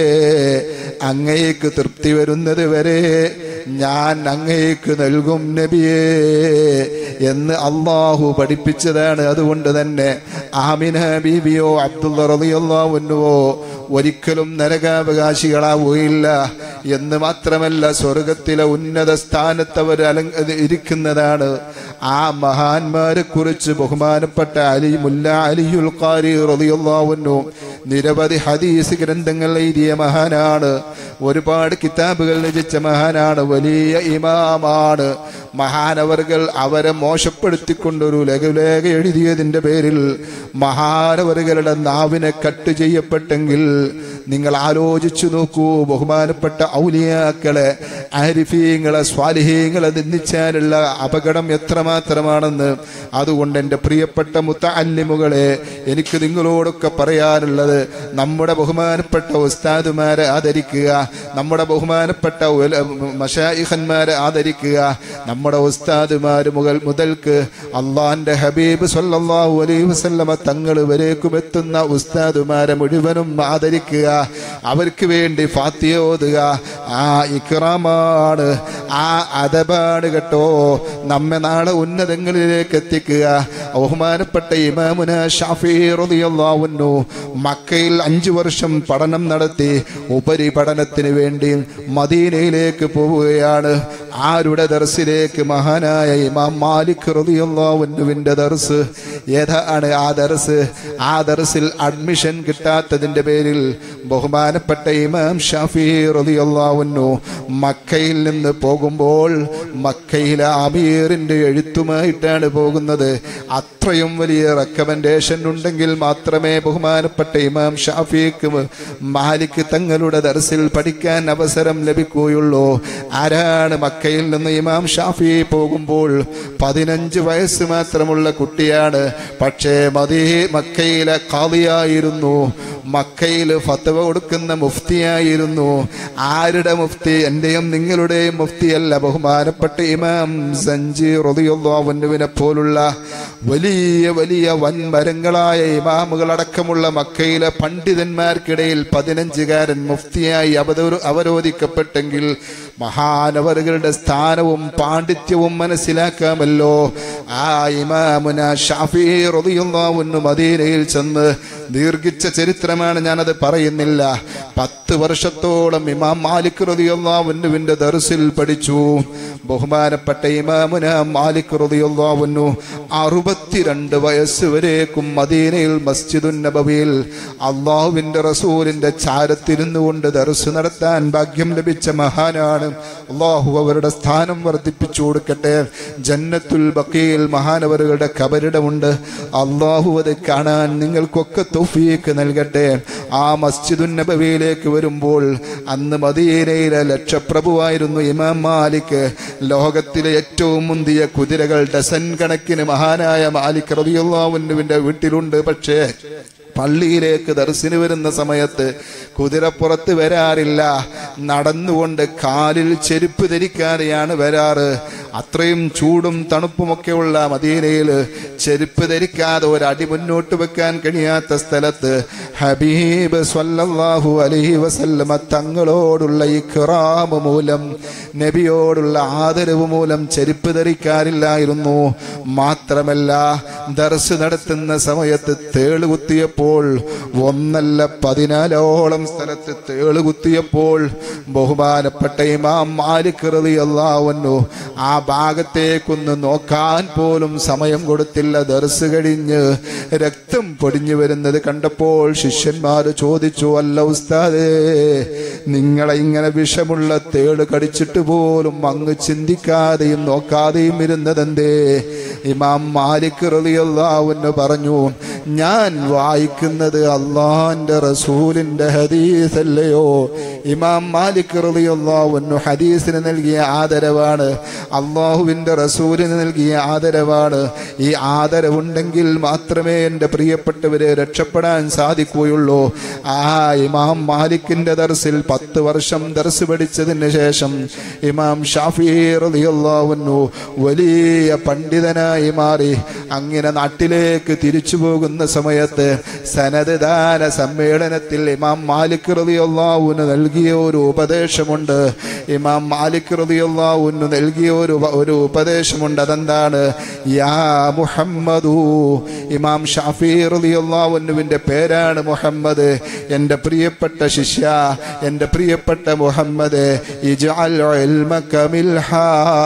അങ്ങേക്ക് തൃപ്തി വരുന്നത് വരെ ഞാൻ അങ്ങേക്ക് നൽകും നബിയേ എന്ന് അള്ളാഹു പഠിപ്പിച്ചതാണ് അതുകൊണ്ട് തന്നെ ആമിന ബീബിയോ അബ്ദുള്ള റളിയല്ലാഹുവോ ഒരിക്കലും നരകാവകാശികളാവുകയില്ല എന്ന് മാത്രമല്ല സ്വർഗത്തിലെ ഉന്നത സ്ഥാനത്ത് അവർ അലങ്ക ഇരിക്കുന്നതാണ് ആ മഹാന്മാരെ കുറിച്ച് ബഹുമാനപ്പെട്ട അലി മുല്ല അലിയുൽ ഖാരി റളിയല്ലാഹു നിരവധി ഹദീസ് ഗ്രന്ഥങ്ങൾ എഴുതിയ മഹാനാണ് ഒരുപാട് കിതാബുകൾ രചിച്ച മഹാനാണ് വലിയ ഇമാമാണ് മഹാനവറുകൾ അവരെ മോശപ്പെടുത്തിക്കൊണ്ടൊരു ലഘുലേഖ എഴുതിയതിന്റെ പേരിൽ മഹാനവറുകളുടെ നാവിനെ കട്ട് ചെയ്യപ്പെട്ടെങ്കിൽ നിങ്ങൾ ആലോചിച്ചു നോക്കൂ ബഹുമാനപ്പെട്ട ഔലിയാക്കളെ ആരിഫീങ്ങളെ സ്വാലിഹീങ്ങളെ നിന്ദിച്ചാലുള്ള അപകടം എത്രമാത്രമാണെന്ന് അതുകൊണ്ട് എൻ്റെ പ്രിയപ്പെട്ട മുത്ത അല്ലിമുകളെ എനിക്ക് നിങ്ങളോടൊക്കെ പറയാനുള്ളത് നമ്മുടെ ബഹുമാനപ്പെട്ട ഉസ്താദുമാരെ ആദരിക്കുക നമ്മുടെ ബഹുമാനപ്പെട്ട മഷായിഖന്മാരെ ആദരിക്കുക നമ്മുടെ ഉസ്താദുമാര് മുതൽ മുതൽക്ക് അള്ളാന്റെ ഹബീബ് സല്ലല്ലാഹു അലൈഹി വസല്ലമ തങ്ങൾ വരേക്കും എത്തുന്ന ഉസ്താദുമാരെ മുഴുവനും ആദരിക്കുക അവർക്ക് വേണ്ടി ഫാത്തിയ ഓതുക ആ ഇക്റാമാണ് ആ അദബാണ് കേട്ടോ നമ്മെ നാളെ ഉന്നതങ്ങളിലേക്ക് എത്തിക്കുക ബഹുമാനപ്പെട്ട ഇമാമുന ഷാഫി റളിയല്ലാഹു മക്കയിൽ അഞ്ചു വർഷം പഠനം നടത്തി ഉപരിപഠനത്തിന് വേണ്ടി മദീനയിലേക്ക് പോവുകയാണ് ആരുടെ ദർസിലേക്ക് മഹാനായ ഇമാം മാലിക് റളിയല്ലാഹുവിന്റെ ദർസ് ഏതാണ് ആ ദർസ് ആ ദർസിൽ അഡ്മിഷൻ കിട്ടാത്തതിന്റെ പേരിൽ ബഹുമാനപ്പെട്ട ഇമാം ഷാഫി റളിയല്ലാഹു മക്കയിൽ നിന്ന് പോകുമ്പോൾ മക്കയിലെ അമീറിന്റെ എഴുത്തുമായിട്ടാണ് പോകുന്നത് അത്രയും വലിയ റെക്കമെൻഡേഷൻ ഉണ്ടെങ്കിൽ മാത്രമേ ബഹുമാനപ്പെട്ട ഇമാം ഷാഫിക്ക് മാലിക് തങ്ങളുടെ ദർസിൽ പഠിക്കാൻ അവസരം ലഭിക്കുകയുള്ളൂ ആരാണ് മക്ക മക്കയിൽ നിന്ന് ഇമാം ഷാഫി പോകുമ്പോൾ പതിനഞ്ച് വയസ്സ് മാത്രമുള്ള കുട്ടിയാണ് പക്ഷേ മദീ മക്കയിലെ കാളിയായിരുന്നു മക്കയിൽ ഫത്തവ കൊടുക്കുന്ന മുഫ്തിയായിരുന്നു ആരുടെ മുഫ്തി എന്റെയും നിങ്ങളുടെയും മുഫ്തിയല്ല ബഹുമാനപ്പെട്ട ഇമാം സഞ്ജീറുവിനെ പോലുള്ള വലിയ വലിയ വൻമരങ്ങളായ ഇമാമുകളടക്കമുള്ള മക്കയിലെ പണ്ഡിതന്മാർക്കിടയിൽ പതിനഞ്ചുകാരൻ മുഫ്തിയായി അവതോ അവരോധിക്കപ്പെട്ടെങ്കിൽ മഹാനവറുകളുടെ സ്ഥാനവും പാണ്ഡിത്യവും മനസ്സിലാക്കാമല്ലോ ആ ഇമാമുന ഷാഫി റളിയല്ലാഹു മദീനയിൽ ചെന്ന് ദീർഘിച്ച ചരിത്രമാണ് ഞാനത് പറയുന്നില്ല പത്ത് വർഷത്തോളം ഇമാം മാലിക് റളിയല്ലാഹുവിന്റെ ദർസിൽ പഠിച്ചു ബഹുമാനപ്പെട്ട ഇമാമുന മാലിക് റളിയല്ലാഹു അറുപത്തിരണ്ട് വയസ്സ് വരേക്കും മദീനയിൽ മസ്ജിദുൻ നബവിയിൽ അള്ളാഹുവിന്റെ റസൂലിന്റെ ചാരത്തിരുന്നു കൊണ്ട് ദർസ് നടത്താൻ ഭാഗ്യം ലഭിച്ച മഹാനാണ് അള്ളാഹു അവരുടെ സ്ഥാനം വർദ്ധിപ്പിച്ചു കൊടുക്കട്ടെ ജന്നത്തുൽ ബക്കയിൽ മഹാനവറുകളുടെ കബരിടമുണ്ട് അള്ളാഹു അത് കാണാൻ നിങ്ങൾക്കൊക്കെ തൗഫീക്ക് നൽകട്ടെ ആ മസ്ജിദുൻ നബവിയിലേക്ക് വരുമ്പോൾ അന്ന് മദീനയിലെ ലക്ഷപ്രഭുവായിരുന്നു ഇമാം മാലിക് ലോകത്തിലെ ഏറ്റവും മുന്തിയ കുതിരകൾ ഡസൻ കണക്കിന് മഹാനായ മാലിക് റബിയുള്ളാവുന്നുവിന്റെ വീട്ടിലുണ്ട് പക്ഷേ പള്ളിയിലേക്ക് ദർശന് വരുന്ന സമയത്ത് കുതിരപ്പുറത്ത് വരാറില്ല നടന്നുകൊണ്ട് കാലിൽ ചെരുപ്പ് ധരിക്കാതെയാണ് വരാറ് അത്രയും ചൂടും തണുപ്പുമൊക്കെയുള്ള മദീനയിൽ ചെരുപ്പ് ധരിക്കാതെ ഒരടി മുന്നോട്ട് വെക്കാൻ കഴിയാത്ത സ്ഥലത്ത് ഹബീബ് സ്വല്ലല്ലാഹു അലൈഹി വസല്ലമ തങ്ങളോടുള്ള ഈ കിറാമ് മൂലം നബിയോടുള്ള ആദരവ് മൂലം ചെരുപ്പ് ധരിക്കാറില്ലായിരുന്നു മാത്രമല്ല ദർസ് നടത്തുന്ന സമയത്ത് തേള് കുത്തിയപ്പോൾ ഒന്നല്ല പതിനാലോളം സ്ഥലത്ത് തേള് കുത്തിയപ്പോൾ ബഹുമാനപ്പെട്ട ഇമാം മാലിക് റളിയല്ലാഹു ആ ഭാഗത്തേക്കൊന്ന് നോക്കാൻ പോലും സമയം കൊടുത്തില്ല ദർസ് കഴിഞ്ഞ് രക്തം പൊടിഞ്ഞു വരുന്നത് കണ്ടപ്പോൾ ശിഷ്യന്മാർ ചോദിച്ചു അല്ല ഉസ്താദേ നിങ്ങളെ ഇങ്ങനെ വിഷമുള്ള തേള് കടിച്ചിട്ട് പോലും അങ്ങ് ചിന്തിക്കാതെയും നോക്കാതെയും ഇരുന്നതെന്തേ ഇമാം മാലിക് റളിയല്ലാഹു പറഞ്ഞു ഞാൻ വായിക്കുന്നത് അള്ളാന്റെ റസൂലിന്റെ ഹദീസ് അല്ലയോ ഇമാം മാലിക് റളിയല്ലാഹു ഹദീസിന് നൽകിയ ആദരവാണ് അള്ളാഹുവിന്റെ റസൂലിന് നൽകിയ ആദരവാണ് ഈ ആദരവുണ്ടെങ്കിൽ മാത്രമേ എൻ്റെ പ്രിയപ്പെട്ടവരെ രക്ഷപ്പെടാൻ സാധിക്കുകയുള്ളൂ ആ ഇമാം മാലിക്കിന്റെ ദർസിൽ പത്ത് വർഷം ദർസ് പഠിച്ചതിന് ശേഷം ഇമാം ഷാഫി റളിയല്ലാഹു വലിയ പണ്ഡിതനായി മാറി അങ്ങനെ നാട്ടിലേക്ക് തിരിച്ചു പോകുന്ന സമയത്ത് സനത് ദാന സമ്മേളനത്തിൽ ഇമാം മാലിക് റളിയല്ലാഹുവിന് നൽകിയ ഒരു ഉപദേശമുണ്ട് ഇമാം മാലിക് റളിയല്ലാഹുവിന് നൽകിയ ഒരു ഒരു ഉപദേശമുണ്ട് അതെന്താണ് യാ മുഹമ്മദു ഇമാം ഷാഫി റളിയല്ലാഹുവിന്റെ പേരാണ് മുഹമ്മദ് എൻ്റെ പ്രിയപ്പെട്ട ശിഷ്യ എൻ്റെ പ്രിയപ്പെട്ട മുഹമ്മദ് ഇജ്അൽ ഇൽമക മിൽഹാ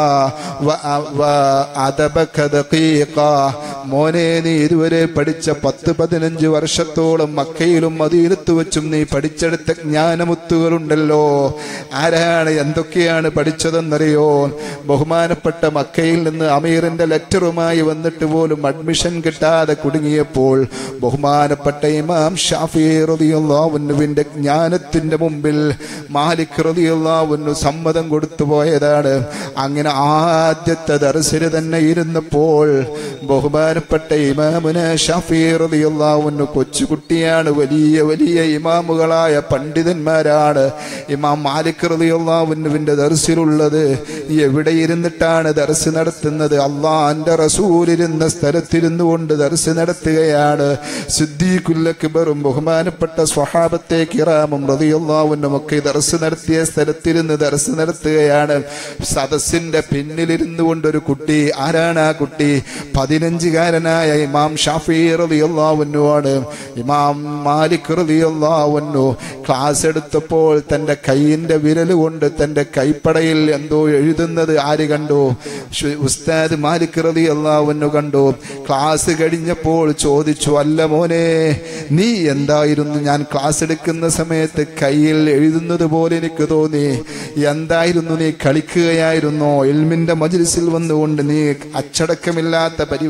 വ വ അദബക ദഖീഖ മോനെ നീ ഇതുവരെ പഠിച്ച പത്ത് പതിനഞ്ച് വർഷത്തോളം മക്കയിലും മദീനത്ത് വെച്ചും നീ പഠിച്ചെടുത്ത ജ്ഞാനമുത്തുകളുണ്ടല്ലോ ആരാണ് എന്തൊക്കെയാണ് പഠിച്ചതെന്നറിയോ ബഹുമാനപ്പെട്ട മക്കയിൽ നിന്ന് അമീറിന്റെ ലെറ്ററുമായി വന്നിട്ട് പോലും അഡ്മിഷൻ കിട്ടാതെ കുടുങ്ങിയപ്പോൾ ബഹുമാനപ്പെട്ട ഇമാം ഷാഫി റളിയല്ലാഹുവിന്റെ ജ്ഞാനത്തിന്റെ മുമ്പിൽ മാലിക് റളിയല്ലാഹുവിന് സമ്മതം കൊടുത്തു പോയതാണ് അങ്ങനെ ആദ്യത്തെ ദർശന് തന്നെ ഇരുന്നപ്പോൾ ബഹുമാനപ്പെട്ട ഇമാമുന ഷാഫി റളിയല്ലാഹുവിന് കൊച്ചുകുട്ടിയാണ് വലിയ വലിയ ഇമാമുകളായ പണ്ഡിതന്മാരാണ് ഇമാം മാലിക് റളിയല്ലാഹുവിന്റെ ദർസിലുള്ളത് എവിടെ ഇരുന്നിട്ടാണ് ദർസ് നടത്തുന്നത് അള്ളാന്റെ റസൂലിരുന്ന സ്ഥലത്തിരുന്നു കൊണ്ട് ദർസ് നടത്തുകയാണ് സിദ്ദീഖുല്ലക്ബറും ബഹുമാനപ്പെട്ട സ്വഹാബത്തെ കിറാമും റളിയല്ലാഹുവിനും ഒക്കെ ദർസ് നടത്തിയ സ്ഥലത്തിരുന്ന് ദർസ് നടത്തുകയാണ് സദസ്സിന്റെ പിന്നിലിരുന്നു കൊണ്ട് ഒരു കുട്ടി ആരാണ് ആ കുട്ടി പതിനഞ്ചുകാരനായ ഇമാം ഷാഫി റളിയല്ലാഹു ആണ് ഇമാം മാലിക് റളിയല്ലാഹു ക്ലാസ് എടുത്തപ്പോൾ തന്റെ കൈയിന്റെ വിരൽ കൊണ്ട് തന്റെ കൈപ്പടയിൽ എന്തോ എഴുതുന്നത് ആര് കണ്ടു ശു- ഉസ്താദ് മാലിക് റളിയല്ലാഹു കണ്ടു ക്ലാസ് കഴിഞ്ഞപ്പോൾ ചോദിച്ചു അല്ല മോനെ നീ എന്തായിരുന്നു ഞാൻ ക്ലാസ് എടുക്കുന്ന സമയത്ത് കയ്യിൽ എഴുതുന്നത് പോലെ എനിക്ക് തോന്നി എന്തായിരുന്നു നീ കളിക്കുകയായിരുന്നോ ഇൽമിന്റെ മജ്ലിസിൽ വന്നുകൊണ്ട് നീ അച്ചടക്കമില്ലാത്ത പരിപാടി ചെയ്യുക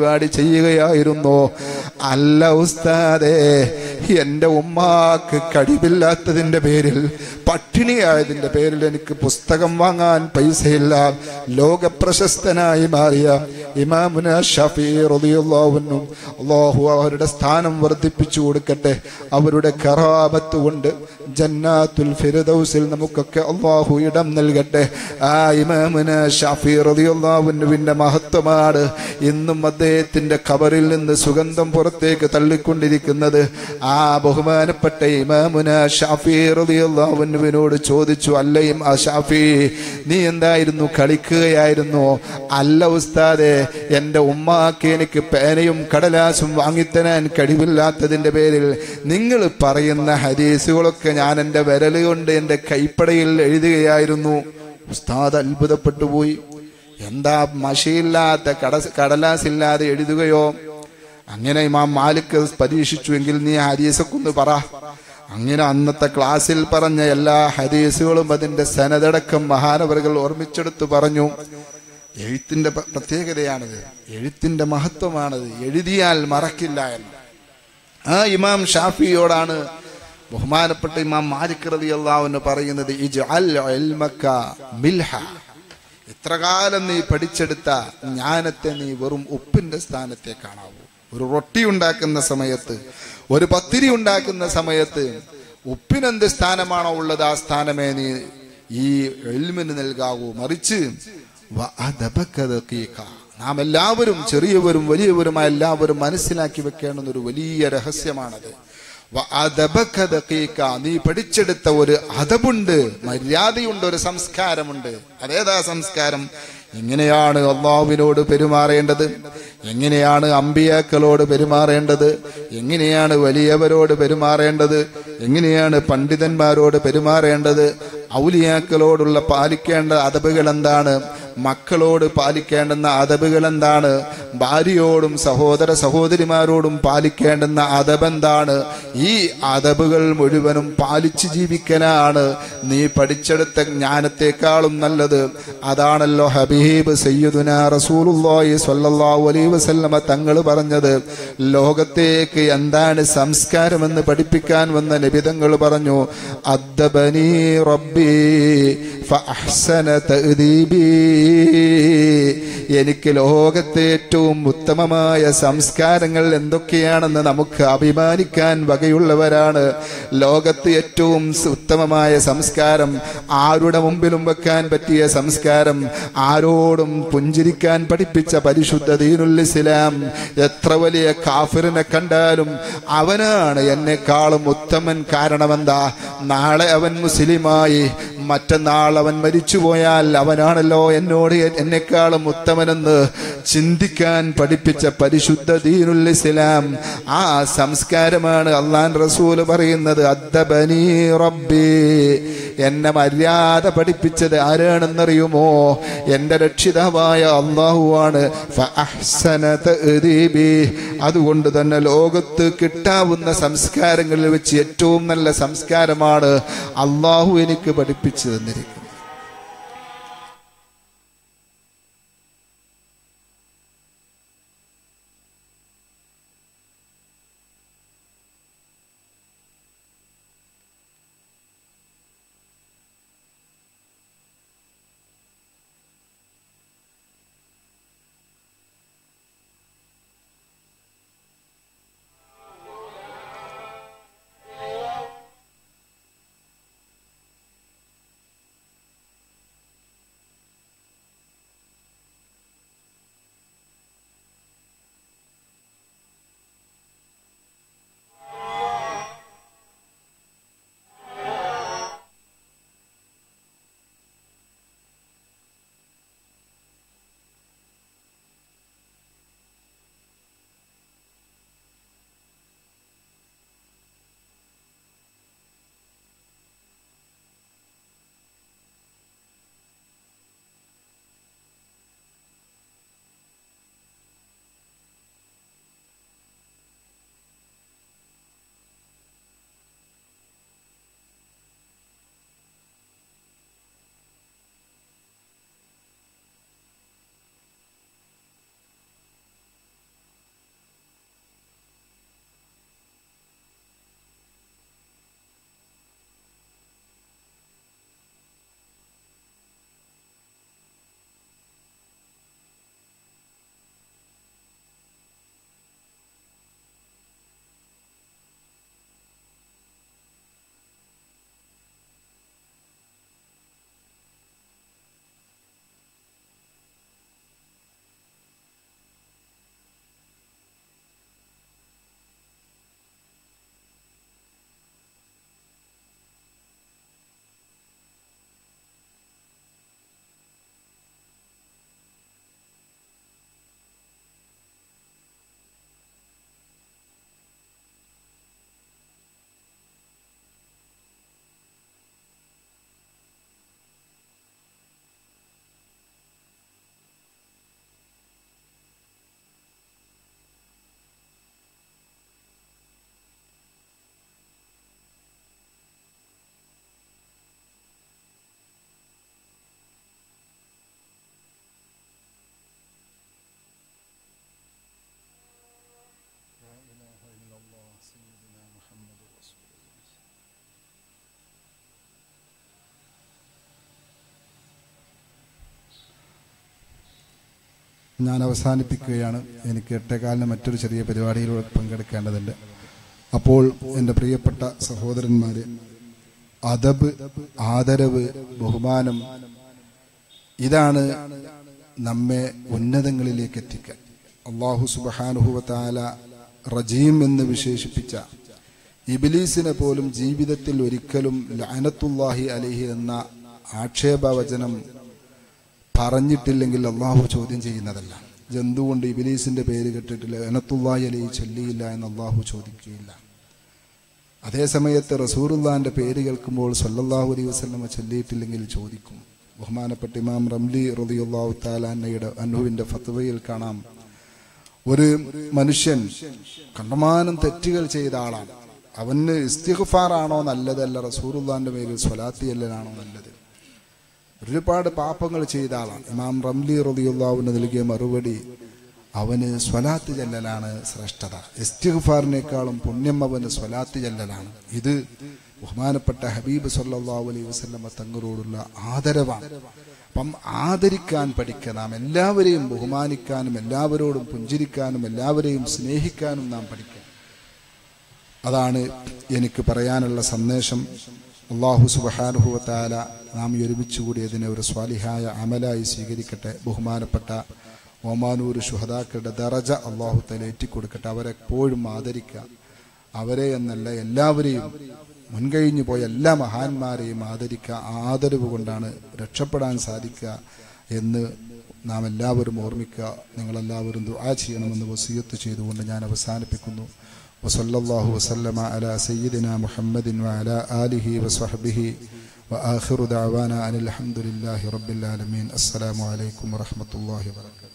ചെയ്യുകയായിരുന്നു അല്ല ഉസ്താദേ എന്റെ ഉമ്മാക്ക് കഴിവില്ലാത്തതിന്റെ പേരിൽ പട്ടിണിയായതിന്റെ പേരിൽ എനിക്ക് പുസ്തകം വാങ്ങാൻ പൈസയില്ല ലോക പ്രശസ്തനായി മാറിയ ഇമാമുന ഷഫീ റളിയല്ലാഹുവിനും അള്ളാഹു അവരുടെ സ്ഥാനം വർദ്ധിപ്പിച്ചു കൊടുക്കട്ടെ അവരുടെ കറാബത്ത് കൊണ്ട് ജന്നാത്തുൽ ഫിർദൗസിൽ നമുക്കൊക്കെ അള്ളാഹു ഇടം നൽകട്ടെ ആ ഇമാമുന ഷഫീ റളിയല്ലാഹുവിന്റെ മഹത്വമാണ് ഇന്നും അദ്ദേഹത്തിന്റെ ഖബറിൽ നിന്ന് സുഗന്ധം പുറത്തേക്ക് തള്ളിക്കൊണ്ടിരിക്കുന്നത് ആ ബഹുമാനപ്പെട്ട ഇമാമുന ഷാഫി റളിയല്ലാഹുവിനോട് ചോദിച്ചു അല്ലയും ആ ഷാഫി നീ എന്തായിരുന്നു കളിക്കുകയായിരുന്നു അല്ല ഉസ്താദെ എന്റെ ഉമ്മാക്ക് എനിക്ക് പേനയും കടലാസും വാങ്ങിത്തരാൻ കഴിവില്ലാത്തതിന്റെ പേരിൽ നിങ്ങൾ പറയുന്ന ഹദീസുകളൊക്കെ ഞാൻ എൻ്റെ വിരല് കൊണ്ട് എൻ്റെ കൈപ്പടയിൽ എഴുതുകയായിരുന്നു ഉസ്താദ് അത്ഭുതപ്പെട്ടു പോയി എന്താ മഷിയില്ലാത്ത കട കടലാസില്ലാതെ എഴുതുകയോ അങ്ങനെ ഇമാം മാലിക് പരീക്ഷിച്ചു എങ്കിൽ നീ ഹദീസൊക്കെ ഒന്ന് പറ അങ്ങനെ അന്നത്തെ ക്ലാസ്സിൽ പറഞ്ഞ എല്ലാ ഹദീസുകളും അതിന്റെ സനതടക്കം മഹാനവറുകൾ ഓർമ്മിച്ചെടുത്ത് പറഞ്ഞു എഴുത്തിന്റെ പ്ര- പ്രത്യേകതയാണിത് എഴുത്തിന്റെ മഹത്വമാണിത് എഴുതിയാൽ മറക്കില്ല എന്ന് ആ ഇമാം ഷാഫിയോടാണ് ബഹുമാനപ്പെട്ട ഇമാം മാലിക് റളിയല്ലാഹു പറയുന്നത് ഇജ്അൽ ഇൽമക മിൽഹ ഇത്ര കാലം നീ പഠിച്ചെടുത്ത ജ്ഞാനത്തെ നീ വെറും ഉപ്പിന്റെ സ്ഥാനത്തെ കാണാവൂ ഒരു റൊട്ടി ഉണ്ടാക്കുന്ന സമയത്ത് ഒരു പത്തിരി ഉണ്ടാക്കുന്ന സമയത്ത് ഉപ്പിനെന്ത് സ്ഥാനമാണോ ഉള്ളത് ആ സ്ഥാനമേ നീ ഈ എൽമിന് നൽകാവൂ മറിച്ച് വ അദബക ദഖീഖ. നാം എല്ലാവരും ചെറിയവരും വലിയവരുമായ എല്ലാവരും മനസ്സിലാക്കി വെക്കേണ്ടുന്ന ഒരു വലിയ രഹസ്യമാണത് വ അദബക ദഖീഖ. നീ പഠിച്ചെടുത്ത ഒരു അതബുണ്ട് മര്യാദയുണ്ട് ഒരു സംസ്കാരമുണ്ട് അതേതാ സംസ്കാരം എങ്ങനെയാണ് അള്ളാഹുവിനോട് പെരുമാറേണ്ടത് എങ്ങനെയാണ് അമ്പിയാക്കളോട് പെരുമാറേണ്ടത് എങ്ങനെയാണ് വലിയവരോട് പെരുമാറേണ്ടത് എങ്ങനെയാണ് പണ്ഡിതന്മാരോട് പെരുമാറേണ്ടത് ഔലിയാക്കളോടുള്ള പാലിക്കേണ്ട അതബുകൾ എന്താണ് മക്കളോട് പാലിക്കേണ്ടുന്ന അതബുകൾ എന്താണ് ഭാര്യയോടും സഹോദര സഹോദരിമാരോടും പാലിക്കേണ്ടുന്ന അതബെന്താണ് ഈ അതബുകൾ മുഴുവനും പാലിച്ച് ജീവിക്കലാണ് നീ പഠിച്ചെടുത്ത ജ്ഞാനത്തെക്കാളും നല്ലത് അതാണല്ലോ ഹബീബ് സയ്യിദുന റസൂലുള്ളാഹി സ്വല്ലല്ലാഹു അലൈഹി വസല്ലമ തങ്ങൾ പറഞ്ഞത് ലോകത്തേക്ക് എന്താണ് സംസ്കാരമെന്ന് പഠിപ്പിക്കാൻ വന്ന നിബിതങ്ങൾ പറഞ്ഞു അദ്ദബനി റബ്ബി ഫഅഹ്സന തഅദീബി എനിക്ക് ലോകത്തെ ഏറ്റവും ഉത്തമമായ സംസ്കാരങ്ങൾ എന്തൊക്കെയാണെന്ന് നമുക്ക് അഭിമാനിക്കാൻ വകയുള്ളവരാണ് ലോകത്ത് ഏറ്റവും സ് ഉത്തമമായ സംസ്കാരം ആരുടെ മുമ്പിലും വെക്കാൻ പറ്റിയ സംസ്കാരം ആരോടും പുഞ്ചിരിക്കാൻ പഠിപ്പിച്ച പരിശുദ്ധ ദീനുൽ ഇസ്ലാം എത്ര വലിയ കാഫിറിനെ കണ്ടാലും അവനാണ് എന്നെക്കാളും ഉത്തമൻ കാരണമെന്താ നാളെ അവൻ മുസ്ലിമായി മറ്റന്നാൾ അവൻ മരിച്ചുപോയാൽ അവനാണല്ലോ എന്നോട് എന്നെക്കാളും ഉത്തമനെന്ന് ചിന്തിക്കാൻ പഠിപ്പിച്ച പരിശുദ്ധ ദീനുൽ ഇസ്ലാം ആ സംസ്കാരമാണ് അള്ളാൻ റസൂൽ പറയുന്നത് അദ്ദബനി റബ്ബി എന്നെ മര്യാദ പഠിപ്പിച്ചത് ആരാണെന്നറിയുമോ എന്റെ രക്ഷിതാവായ അള്ളാഹുവാണ് ഫഅഹ്സന തഅദീബി. അതുകൊണ്ട് തന്നെ ലോകത്ത് കിട്ടാവുന്ന സംസ്കാരങ്ങളിൽ വെച്ച് ഏറ്റവും നല്ല സംസ്കാരമാണ് അള്ളാഹു എനിക്ക് പഠിപ്പിച്ചു തന്നിരിക്കുന്നത് ഞാൻ അവസാനിപ്പിക്കുകയാണ് എനിക്ക് എട്ടേകാലിന് മറ്റൊരു ചെറിയ പരിപാടിയിൽ പങ്കെടുക്കേണ്ടതുണ്ട് അപ്പോൾ എൻ്റെ പ്രിയപ്പെട്ട സഹോദരന്മാരെ അദബ് ആദരവ് ബഹുമാനം ഇതാണ് നമ്മെ ഉന്നതങ്ങളിലേക്ക് എത്തിക്കാൻ അള്ളാഹു സുബഹാനുഹുവത്താല റജീം എന്ന് വിശേഷിപ്പിച്ച ഇബിലീസിനെ പോലും ജീവിതത്തിൽ ഒരിക്കലും ലഅനത്തുല്ലാഹി അലഹി എന്ന ആക്ഷേപവചനം പറഞ്ഞിട്ടില്ലെങ്കിൽ അള്ളാഹു ചോദ്യം ചെയ്യുന്നതല്ല ജന്തുകൊണ്ട് ഇബിലീസിന്റെ പേര് കേട്ടിട്ടില്ല ലഅനത്തുല്ലാഹി അലഹി ചൊല്ലിയില്ല എന്ന് അള്ളാഹു ചോദിക്കുകയില്ല അതേസമയത്ത് റസൂറുല്ലാന്റെ പേര് കേൾക്കുമ്പോൾ സല്ലല്ലാഹു അലൈഹി വസല്ലമ ചൊല്ലിയിട്ടില്ലെങ്കിൽ ചോദിക്കും ബഹുമാനപ്പെട്ട ഇമാം റംലി റളിയല്ലാഹു താലാന്നയുടെ അനുവിന്റെ ഫത്വയിൽ കാണാം ഒരു മനുഷ്യൻ കണ്ടമാനം തെറ്റുകൾ ചെയ്ത ആളാണ് അവന് ഇസ്തിഗ്ഫാറാണോ നല്ലതല്ല റസൂറുല്ലാന്റെ പേരിൽ സ്വലാത്തി ചെല്ലലാണോ നല്ലത് ഒരുപാട് പാപങ്ങൾ ചെയ്ത ആളാണ് ഇമാം റംലി റളിയല്ലാഹുവിന് നൽകിയ മറുപടി അവന് സ്വലാത്ത് ചെല്ലലാണ് ശ്രേഷ്ഠത ഇസ്തിഗ്ഫാറിനേക്കാളും പുണ്യം അവന് സ്വലാത്ത് ചെല്ലലാണ് ഇത് ബഹുമാനപ്പെട്ട ഹബീബ് സല്ലല്ലാഹു അലൈഹി വസല്ലമ തങ്ങളോടുള്ള ആദരവാണ് അപ്പം ആദരിക്കാൻ പഠിക്കുക നാം എല്ലാവരെയും ബഹുമാനിക്കാനും എല്ലാവരോടും പുഞ്ചിരിക്കാനും എല്ലാവരെയും സ്നേഹിക്കാനും നാം പഠിക്കുക അതാണ് എനിക്ക് പറയാനുള്ള സന്ദേശം അള്ളാഹു സുബഹാനുഹുവത്താല നാം ഈ ഒരുമിച്ച് കൂടിയതിനെ ഒരു സ്വാലിഹായ അമലായി സ്വീകരിക്കട്ടെ ബഹുമാനപ്പെട്ട ഓമാനൂർ ശുഹദാക്കളുടെ ദറജ അള്ളാഹു തല ഏറ്റിക്കൊടുക്കട്ടെ അവരെപ്പോഴും ആദരിക്കുക അവരെ എന്നല്ല എല്ലാവരെയും മുൻകഴിഞ്ഞു പോയ എല്ലാ മഹാന്മാരെയും ആദരിക്കുക ആ ആദരവ് കൊണ്ടാണ് രക്ഷപ്പെടാൻ സാധിക്കുക എന്ന് നാം എല്ലാവരും ഓർമ്മിക്കുക നിങ്ങളെല്ലാവരും ദുആ ചെയ്യണമെന്ന് വസീയത്ത് ചെയ്തുകൊണ്ട് ഞാൻ അവസാനിപ്പിക്കുന്നു വസല്ലല്ലാഹു വസല്ലമ അലാ സയ്യിദിന മുഹമ്മദിൻ വഅലാ ആലിഹി വസഹ്ബിഹി وآخر دعوانا أن الحمد لله رب العالمين السلام عليكم ورحمة الله وبركاته